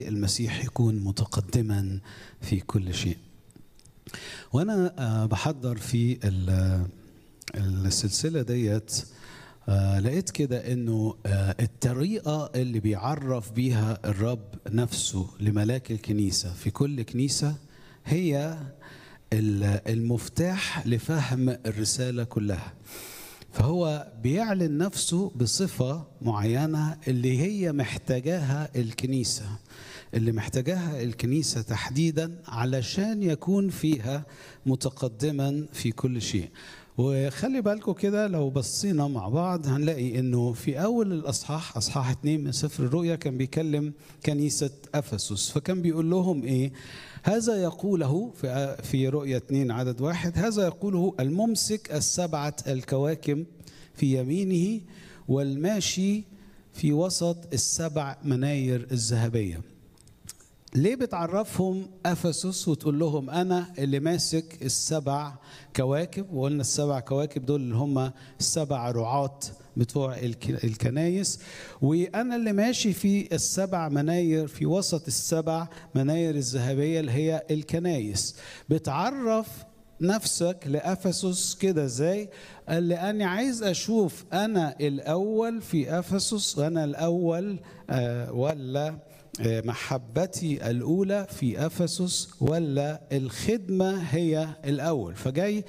المسيح يكون متقدما في كل شيء وانا آه، بحضر في ال- السلسله ديت آه، لقيت كده انه آه، الطريقه اللي بيعرف بيها الرب نفسه لملاك الكنيسه في كل كنيسه هي ال- المفتاح لفهم الرساله كلها فهو بيعلن نفسه بصفة معينة اللي هي محتاجاها الكنيسة اللي محتاجاها الكنيسة تحديدا علشان يكون فيها متقدما في كل شيء وخلي بالكم كده لو بصينا مع بعض هنلاقي انه في اول الاصحاح اصحاح اتنين من سفر الرؤيا كان بيكلم كنيسه افسس فكان بيقول لهم ايه هذا يقوله في في رؤيا اتنين عدد واحد هذا يقوله الممسك السبعه الكواكب في يمينه والماشي في وسط السبع مناير الذهبيه ليه بتعرفهم افسس وتقول لهم انا اللي ماسك السبع كواكب وقلنا السبع كواكب دول اللي هم السبع رعاة بتوع الك- الكنايس وانا اللي ماشي في السبع مناير في وسط السبع مناير الذهبيه اللي هي الكنايس بتعرف نفسك لافسس كده ازاي قال لي انا عايز اشوف انا الاول في افسس وانا الاول آه، ولا آه، محبتي الاولى في افسس ولا الخدمه هي الاول فجاي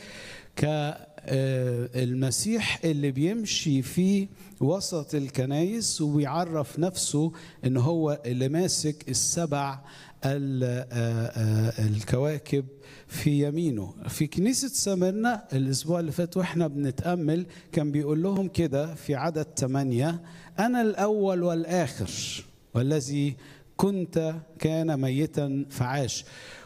كالمسيح اللي بيمشي في وسط الكنايس وبيعرف نفسه ان هو اللي ماسك السبع ال- آه، آه، الكواكب في يمينه في كنيسة سمرنا الأسبوع اللي فات وإحنا بنتأمل كان بيقول لهم كده في عدد ثمانية أنا الأول والآخر والذي كنت كان ميتا فعاش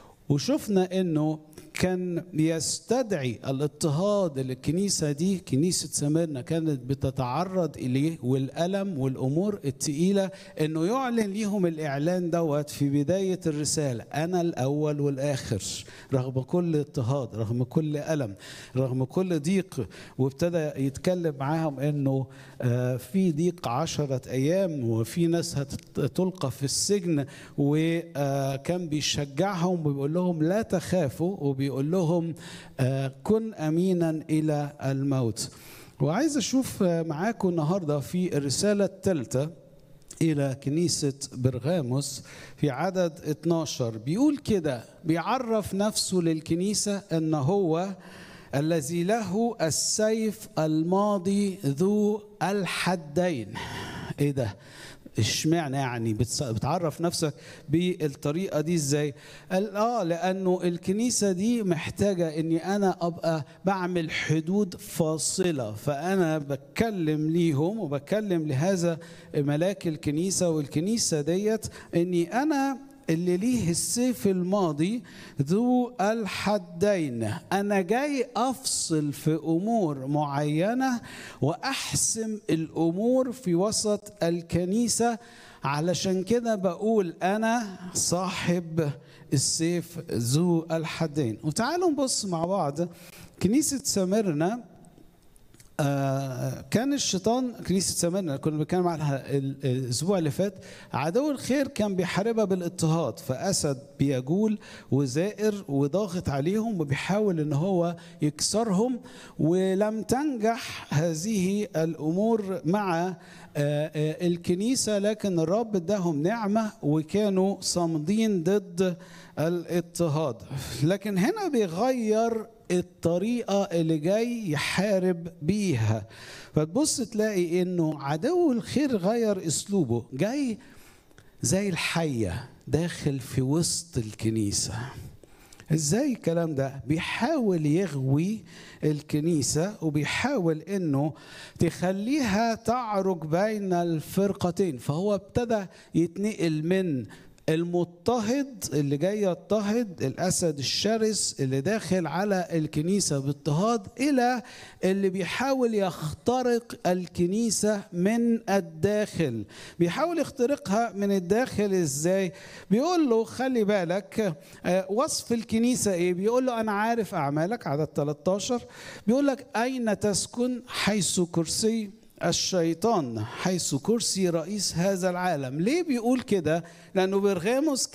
وشفنا انه كان يستدعي الاضطهاد اللي الكنيسه دي كنيسه سمرنا كانت بتتعرض اليه والالم والامور الثقيله انه يعلن ليهم الاعلان دوت في بدايه الرساله انا الاول والاخر رغم كل اضطهاد رغم كل الم رغم كل ضيق وابتدى يتكلم معاهم انه آه، في ضيق عشرة ايام وفي ناس هتلقى في السجن وكان بيشجعهم وبيقول لهم لا تخافوا وبيقول لهم آه، كن امينا الى الموت وعايز اشوف آه، معاكم النهارده في الرساله الثالثه إلى كنيسة برغاموس في عدد 12 بيقول كده بيعرف نفسه للكنيسة أن هو الذي له السيف الماضي ذو الحدين إيه ده؟ اشمعنى يعني بتص- بتعرف نفسك بالطريقه دي ازاي قال اه لانه الكنيسه دي محتاجه اني انا ابقى بعمل حدود فاصله فانا بتكلم ليهم وبتكلم لهذا ملاك الكنيسه والكنيسه ديت اني انا اللي ليه السيف الماضي ذو الحدين انا جاي افصل في امور معينه واحسم الامور في وسط الكنيسه علشان كده بقول انا صاحب السيف ذو الحدين وتعالوا نبص مع بعض كنيسه سمرنا آه، كان الشيطان كنيسة سمرنا كنا بنتكلم عنها ال- الأسبوع اللي فات عدو الخير كان بيحاربها بالاضطهاد فأسد بيجول وزائر وضاغط عليهم وبيحاول إن هو يكسرهم ولم تنجح هذه الأمور مع آه، آه، الكنيسة لكن الرب اداهم نعمة وكانوا صامدين ضد الاضطهاد لكن هنا بيغير الطريقة اللي جاي يحارب بيها فتبص تلاقي انه عدو الخير غير اسلوبه جاي زي الحية داخل في وسط الكنيسة ازاي الكلام ده بيحاول يغوي الكنيسة وبيحاول انه تخليها تعرج بين الفرقتين فهو ابتدى يتنقل من المضطهد اللي جاي يضطهد الاسد الشرس اللي داخل على الكنيسه باضطهاد الى اللي بيحاول يخترق الكنيسه من الداخل بيحاول يخترقها من الداخل ازاي بيقول له خلي بالك آه، وصف الكنيسه ايه بيقول له انا عارف اعمالك عدد 13 بيقول لك اين تسكن حيث كرسي الشيطان حيث كرسي رئيس هذا العالم ليه بيقول كده لأنه برغاموس